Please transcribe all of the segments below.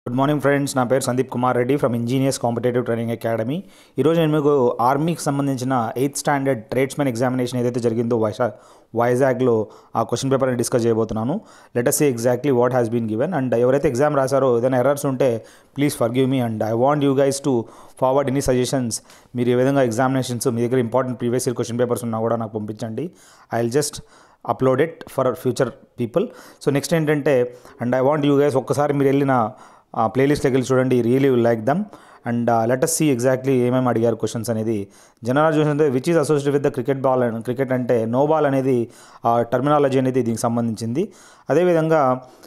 good morning friends నా పేరు Sandeep Kumar Reddy from engineers competitive training academy ఈరోజు నేను మీకు ఆర్మీకి సంబంధించిన ఎయిత్ స్టాండర్డ్ ట్రేడ్స్మెన్ ఎగ్జామినేషన్ ఏదైతే జరిగిందో వైజాగ్ వైజాగ్లో ఆ క్వశ్చన్ పేపర్ని డిస్కస్ చేయబోతున్నాను let us see exactly what has been given and ఎవరైతే ఎగ్జామ్ రాశారో ఏదైనా ఎర్రర్స్ ఉంటే please forgive me and I want you guys to forward any suggestions మీరు ఏ విధంగా ఎగ్జామినేషన్స్ మీ దగ్గర important previous year question papers ఉన్నా కూడా నాకు పంపించండి I will just upload it for future people so next ఏంటంటే and I want you guys ఒక్కసారి మీరు వెళ్ళిన ప్లేలిస్ట్లోకి వెళ్ళి చూడండి really will like them and let us see exactly ఏమేమి అడిగారు క్వశ్చన్స్ అనేది జనరల్ చూసినట్టు which is associate with the cricket ball cricket అంటే నో బాల్ అనేది ఆ టర్మినాలజీ అనేది దీనికి సంబంధించింది అదేవిధంగా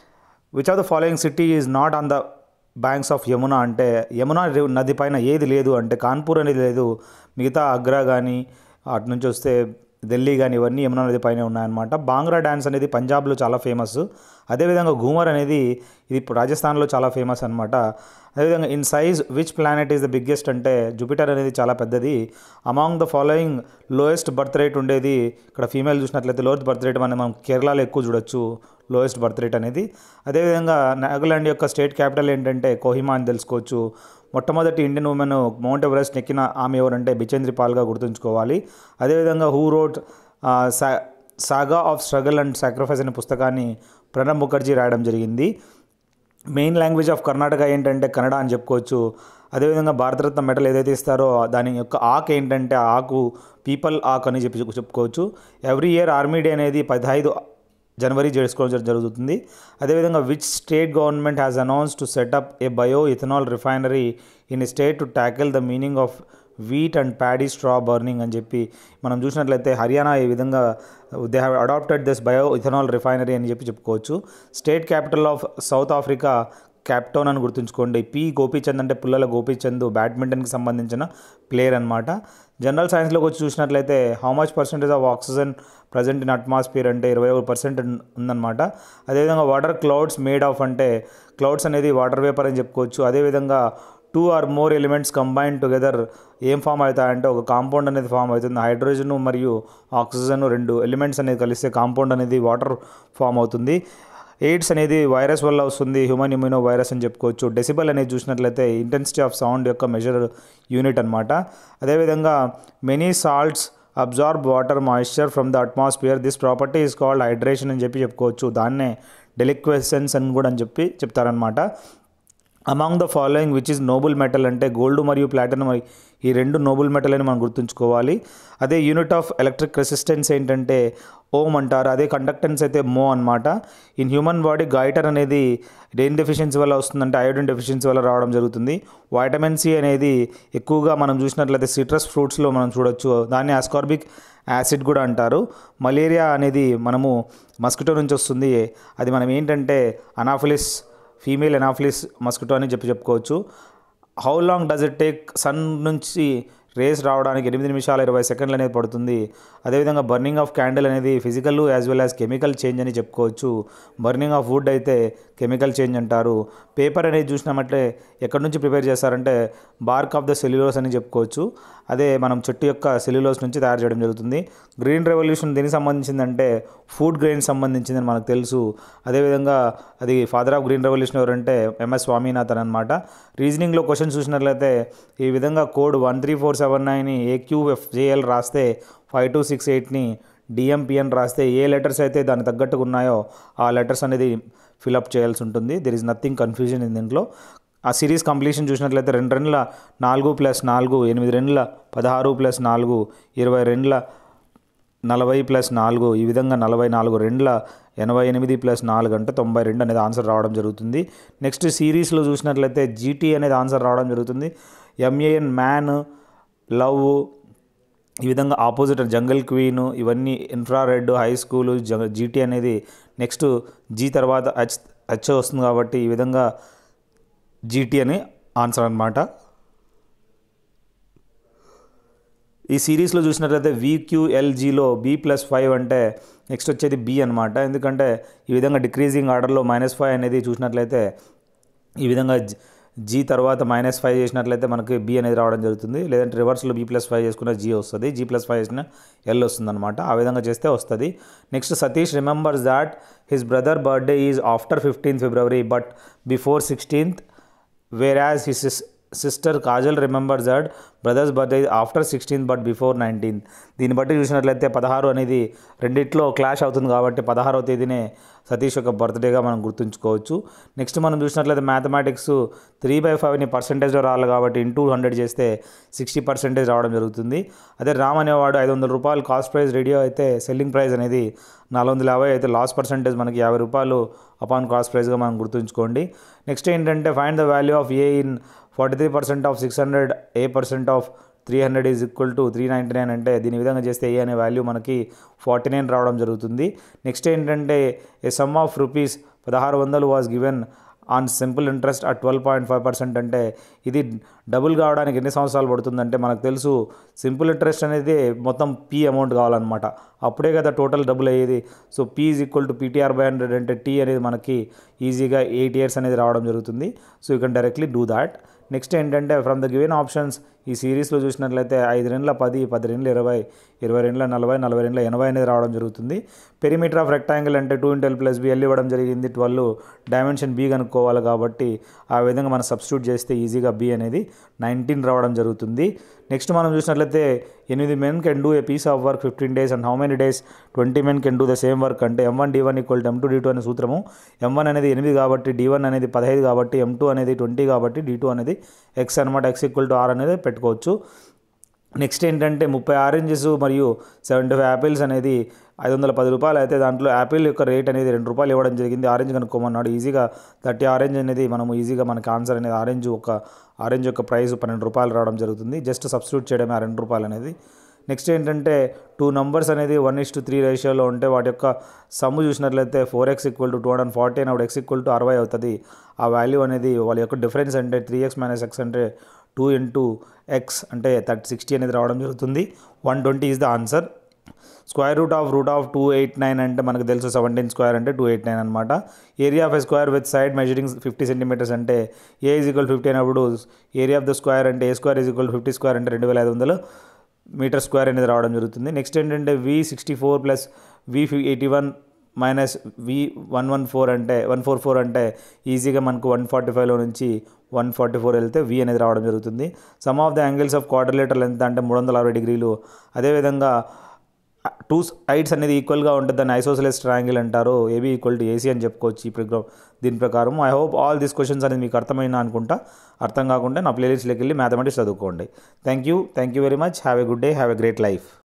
which of the following city is not on the banks of Yamuna అంటే యమునా నది పైన ఏది లేదు అంటే కాన్పూర్ అనేది లేదు మిగతా అగ్రా కానీ అటు నుంచి వస్తే ఢిల్లీ కానీ ఇవన్నీ యమునా నది పైన ఉన్నాయన్నమాట బాంగ్రా డ్యాన్స్ అనేది పంజాబ్లో చాలా ఫేమస్ అదేవిధంగా ఘూమర్ అనేది ఇది ఇప్పుడు రాజస్థాన్లో చాలా ఫేమస్ అనమాట అదేవిధంగా in size which planet is the biggest అంటే జూపిటర్ అనేది చాలా పెద్దది among the following lowest birth rate ఉండేది ఇక్కడ ఫీమేల్ చూసినట్లయితే లోయెస్ట్ బర్త్ రేట్ అనేది మనం కేరళలో ఎక్కువ చూడొచ్చు లోయెస్ట్ బర్త్ రేట్ అనేది అదేవిధంగా నాగాలాండ్ యొక్క స్టేట్ క్యాపిటల్ ఏంటంటే కోహిమా అని తెలుసుకోవచ్చు మొట్టమొదటి ఇండియన్ ఉమెన్ మౌంట్ ఎవరెస్ట్ ఎక్కిన ఆమె ఎవరంటే బిచేంద్రి పాల్గా గుర్తుంచుకోవాలి అదేవిధంగా హూ రోడ్ సా saga of struggle and sacrifice అనే పుస్తకాన్ని ప్రణబ్ ముఖర్జీ రాయడం జరిగింది మెయిన్ లాంగ్వేజ్ ఆఫ్ కర్ణాటక ఏంటంటే కన్నడ అని చెప్పుకోవచ్చు అదేవిధంగా భారతరత్న మెడల్ ఏదైతే ఇస్తారో దాని యొక్క ఆకు ఏంటంటే ఆ ఆకు పీపల్ ఆక్ అని చెప్పి చెప్పుకోవచ్చు ఎవ్రీ ఇయర్ ఆర్మీ డే అనేది పదహైదు జనవరి చేసుకోవడం జరుగుతుంది అదేవిధంగా which state government has announce to set up a bio ethanol refinery in state to tackle the meaning of wheat and paddy straw burning అని చెప్పి మనం చూసినట్లయితే హర్యానా ఈ విధంగా they have adapted this bio ethanol refinery అని చెప్పి చెప్పుకోవచ్చు state capital of South Africa Cape Town అని గుర్తుంచుకోండి పి గోపీచంద్ అంటే పుల్లల గోపీచంద్ బ్యాడ్మింటన్కి సంబంధించిన ప్లేయర్ అనమాట జనరల్ సైన్స్లోకి వచ్చి చూసినట్లయితే how much percentage of oxygen present in atmosphere అంటే ఇరవై ఒక పర్సెంట్ ఉందన్నమాట అదేవిధంగా వాటర్ క్లౌడ్స్ మేడ్ ఆఫ్ అంటే క్లౌడ్స్ అనేది వాటర్ వేపర్ అని చెప్పుకోవచ్చు అదేవిధంగా two or more elements combine together ఏం ఫామ్ అవుతాయంటే ఒక కాంపౌండ్ అనేది ఫామ్ అవుతుంది హైడ్రోజన్ మరియు ఆక్సిజన్ రెండు ఎలిమెంట్స్ అనేది కలిస్తే కాంపౌండ్ అనేది వాటర్ ఫామ్ అవుతుంది ఎయిడ్స్ అనేది వైరస్ వల్ల వస్తుంది హ్యూమన్ ఇమ్యూనో వైరస్ అని చెప్పుకోవచ్చు డెసిబల్ అనేది చూసినట్లయితే ఇంటెన్సిటీ ఆఫ్ సౌండ్ యొక్క మెజర్ యూనిట్ అనమాట అదేవిధంగా many salts absorb water moisture from the atmosphere this property is called hydration అని చెప్పి చెప్పుకోవచ్చు దాన్నే డెలిక్వెసెన్స్ అని కూడా అని చెప్పి చెప్తారనమాట among the following which is noble metal అంటే గోల్డ్ మరియు ప్లాటినం ఈ రెండు నోబుల్ మెటల్ అని మనం గుర్తుంచుకోవాలి అదే యూనిట్ ఆఫ్ ఎలక్ట్రిక్ రెసిస్టెన్స్ ఏంటంటే ఓమ్ అంటారు అదే కండక్టెన్స్ అయితే మో అనమాట ఇన్ హ్యూమన్ బాడీ గైటర్ అనేది దేని డెఫిషియన్సీ వల్ల వస్తుందంటే అయోడిన్ డెఫిషియన్సీ వల్ల రావడం జరుగుతుంది వైటమిన్ సి అనేది ఎక్కువగా మనం చూసినట్లయితే సిట్రస్ ఫ్రూట్స్లో మనం చూడొచ్చు దాన్ని ఆస్కార్బిక్ యాసిడ్ కూడా అంటారు మలేరియా అనేది మనము మస్కిటో నుంచి వస్తుంది అది మనం ఏంటంటే అనాఫిలిస్ ఫీమేల్ ఎనాఫ్లిస్ మస్కిటో అని చెప్పి చెప్పుకోవచ్చు how long does it take sun నుంచి రేస్ రావడానికి ఎనిమిది నిమిషాల ఇరవై సెకండ్లు అనేది పడుతుంది అదేవిధంగా బర్నింగ్ ఆఫ్ క్యాండిల్ అనేది physical as well as chemical change అని చెప్పుకోవచ్చు బర్నింగ్ ఆఫ్ వుడ్ అయితే కెమికల్ చేంజ్ అంటారు పేపర్ అనేది చూసినామంటే ఎక్కడి నుంచి ప్రిపేర్ చేస్తారంటే బార్క్ ఆఫ్ ద సెల్యులోస్ అని చెప్పుకోవచ్చు అదే మనం చెట్టు యొక్క సెల్యులోస్ నుంచి తయారు చేయడం జరుగుతుంది గ్రీన్ రెవల్యూషన్ దీనికి సంబంధించిందంటే ఫుడ్ గ్రెయిన్ సంబంధించిందని మనకు తెలుసు అదేవిధంగా అది ఫాదర్ ఆఫ్ గ్రీన్ రెవల్యూషన్ ఎవరంటే ఎంఎస్ స్వామినాథన్ అనమాట రీజనింగ్లో క్వశ్చన్ చూసినట్లయితే ఈ విధంగా code one three four seven nine A Q F J L రాస్తే ఫైవ్ టూ సిక్స్ ఎయిట్ని డిఎంపిఎన్ రాస్తే ఏ లెటర్స్ అయితే దానికి తగ్గట్టుగా ఉన్నాయో ఆ లెటర్స్ అనేది ఫిలప్ చేయాల్సి ఉంటుంది there is nothing confusion in దీంట్లో ఆ సిరీస్ కంప్లీషన్ చూసినట్లయితే రెండు రెండుల నాలుగు ప్లస్ నాలుగు ఎనిమిది రెండుల పదహారు ప్లస్ నాలుగు ఇరవై రెండుల నలభై ప్లస్ నాలుగు ఈ విధంగా నలభై నాలుగు రెండుల ఎనభై ఎనిమిది ప్లస్ నాలుగు అంటే తొంభై రెండు అనేది ఆన్సర్ రావడం జరుగుతుంది నెక్స్ట్ సిరీస్లో చూసినట్లయితే జీటీ అనేది ఆన్సర్ రావడం జరుగుతుంది ఎంఏఎన్ మ్యాన్ లవ్ ఈ విధంగా ఆపోజిట్ జంగల్ క్వీన్ ఇవన్నీ ఇన్ఫ్రారెడ్ హై స్కూలు జీటీ అనేది నెక్స్ట్ జీ తర్వాత హెచ్ హెచ్ వస్తుంది కాబట్టి ఈ విధంగా జీటీ అని ఆన్సర్ అనమాట ఈ సిరీస్లో చూసినట్లయితే వీక్యూఎల్జీలో బీ ప్లస్ ఫైవ్ అంటే నెక్స్ట్ వచ్చేది బి అనమాట ఎందుకంటే ఈ విధంగా డిక్రీజింగ్ ఆర్డర్లో మైనస్ ఫైవ్ అనేది చూసినట్లయితే ఈ విధంగా జీ తర్వాత మైనస్ ఫైవ్ చేసినట్లయితే మనకి బి అనేది రావడం జరుగుతుంది లేదంటే రివర్స్లో బీ ప్లస్ ఫైవ్ చేసుకున్న జీ వస్తుంది జీ ప్లస్ ఫైవ్ చేసిన ఎల్ వస్తుంది అనమాట ఆ విధంగా చేస్తే వస్తుంది next Satish remembers that his brother birthday is after fifteenth February but before sixteenth whereas his sister Kajal remembers that brother's birthday after sixteenth but before nineteenth దీన్ని బట్టి చూసినట్లయితే పదహారు అనేది రెండిట్లో క్లాష్ అవుతుంది కాబట్టి పదహారవ తేదీనే సతీష్ యొక్క బర్త్డేగా మనం గుర్తుంచుకోవచ్చు నెక్స్ట్ మనం చూసినట్లయితే మ్యాథమెటిక్స్ త్రీ బై ఫైవ్ని పర్సెంటేజ్లో రావాలి కాబట్టి ఇంటూ హండ్రెడ్ చేస్తే సిక్స్టీ పర్సెంటేజ్ రావడం జరుగుతుంది అదే రామ్ అనేవాడు ఐదు వందల రూపాయలు కాస్ట్ ప్రైస్ రేడియో అయితే సెల్లింగ్ ప్రైస్ అనేది నాలుగు వందల యాభై అయితే లాస్ పర్సెంటేజ్ మనకి యాభై రూపాయలు అపాన్ కాస్ట్ ప్రైస్గా మనం గుర్తుంచుకోండి నెక్స్ట్ ఏంటంటే find the value of A in forty three percent of six hundred A percent of three hundred is equal to three ninety nine అంటే దీని విధంగా చేస్తే ఏ అనే వాల్యూ మనకి ఫార్టీ నైన్ రావడం జరుగుతుంది నెక్స్ట్ ఏంటంటే ఏ సమ్ ఆఫ్ రూపీస్ పదహారు వందలు was given on simple interest at twelve point five percent అంటే ఇది డబుల్ కావడానికి ఎన్ని సంవత్సరాలు పడుతుందంటే మనకు తెలుసు సింపుల్ ఇంట్రెస్ట్ అనేది మొత్తం పీ అమౌంట్ కావాలన్నమాట అప్పుడే కదా టోటల్ డబుల్ అయ్యేది so P is equal to P T R by hundred అంటే టీ అనేది మనకి ఈజీగా ఎయిట్ ఇయర్స్ అనేది రావడం జరుగుతుంది so you can directly do that next ఏంటంటే ఫ్రమ్ ద గివెన్ ఆప్షన్స్ ఈ సిరీస్లో చూసినట్లయితే ఐదు రెండ్ల పది పది రెండ్ల ఇరవై ఇరవై రెండ్ల నలభై నలభై రెండ్ల ఎనభై అనేది రావడం జరుగుతుంది పెరిమీటర్ ఆఫ్ రెక్టాంగిల్ అంటే two into L plus B L ఇవ్వడం జరిగింది ట్వెల్వ్ డైమెన్షన్ బి కనుక్కోవాలి కాబట్టి ఆ విధంగా మనం సబ్స్టిట్యూట్ చేస్తే ఈజీగా బి అనేది నైన్టీన్ రావడం జరుగుతుంది నెక్స్ట్ మనం చూసినట్లయితే ఎనిమిది men can do a piece of work fifteen days and how many days twenty men can do the same work అంటే M one D one equal to M two D two అనే సూత్రము ఎం one అనేది ఎనిమిది కాబట్టి D one అనేది పదహైదు కాబట్టి M two అనేది ట్వంటీ కాబట్టి డి టూ అనేది ఎక్స్ అనమాట ఎక్స్ ఈక్వల్ టు ఆర్ అనేది పెట్టుకోవచ్చు నెక్స్ట్ ఏంటంటే ముప్పై ఆరెంజెస్ మరియు సెవెంటీ ఫైవ్ యాపిల్స్ అనేది ఐదు వందల పది రూపాయలు అయితే దాంట్లో యాపిల్ యొక్క రేట్ అనేది రెండు రూపాయలు ఇవ్వడం జరిగింది ఆరెంజ్ కనుక్కోమన్నాడు ఈజీగా థర్టీ ఆరెంజ్ అనేది మనము ఈజీగా మనకి ఆన్సర్ అనేది ఆరెంజ్ ఒక ఆరెంజ్ యొక్క ప్రైస్ పన్నెండు రూపాయలు రావడం జరుగుతుంది జస్ట్ సబ్స్టిట్యూట్ చేయడమే ఆ రెండు రూపాయలు అనేది నెక్స్ట్ ఏంటంటే టూ నంబర్స్ అనేది వన్ ఇస్ టు త్రీ రేషియోలో ఉంటే వాటి యొక్క సమ్ము చూసినట్లయితే four X equal to two hundred forty అప్పుడు ఎక్స్ ఈక్వల్ టు అరవై అవుతుంది ఆ వాల్యూ అనేది వాళ్ళ యొక్క డిఫరెన్స్ అంటే త్రీ ఎక్స్ మైనస్ ఎక్స్ అంటే టూ ఇంటూ ఎక్స్ అంటే థర్టీ సిక్స్టీ అనేది రావడం జరుగుతుంది one twenty is the answer square root of root of two eight nine అంటే మనకు తెలుసు సెవెంటీన్ స్క్వేర్ అంటే టూ ఎయిట్ నైన్ అనమాట area of a square with side measuring fifty centimetres అంటే ఏ ఈజ్ ఈక్వల్ ఫిఫ్టీ అయినప్పుడు area of the square అంటే A square is equal fifty square అంటే రెండు వేల ఐదు వందలు మీటర్ స్క్వేర్ అనేది రావడం జరుగుతుంది నెక్స్ట్ ఏంటంటే V sixty four plus V eighty one minus V one one four అంటే వన్ ఫోర్ ఫోర్ అంటే ఈజీగా మనకు వన్ ఫార్టీ ఫైవ్లో నుంచి వన్ ఫార్టీ ఫోర్ వెళ్తే వి అనేది రావడం జరుగుతుంది sum of the angles of quadrilateral ఎంత అంటే మూడు వందల అరవై డిగ్రీలు అదేవిధంగా టూ సైడ్స్ అనేది ఈక్వల్గా ఉంటుంది దాన్ని ఐసోసెలెస్ ట్రయాంగిల్ అంటారు ఏబీ ఈక్వల్ టు ఏసీ అని చెప్పుకోవచ్చు ఈ ప్రోగ్రామ్ దీని ప్రకారం I hope all these questions అనేది మీకు అర్థమైనా అనుకుంటా అర్థం కాకుండా నా ప్లేలిస్ట్లోకి వెళ్ళి మ్యాథమెటిక్స్ చదువుకోండి thank you thank you very much have a good day have a great life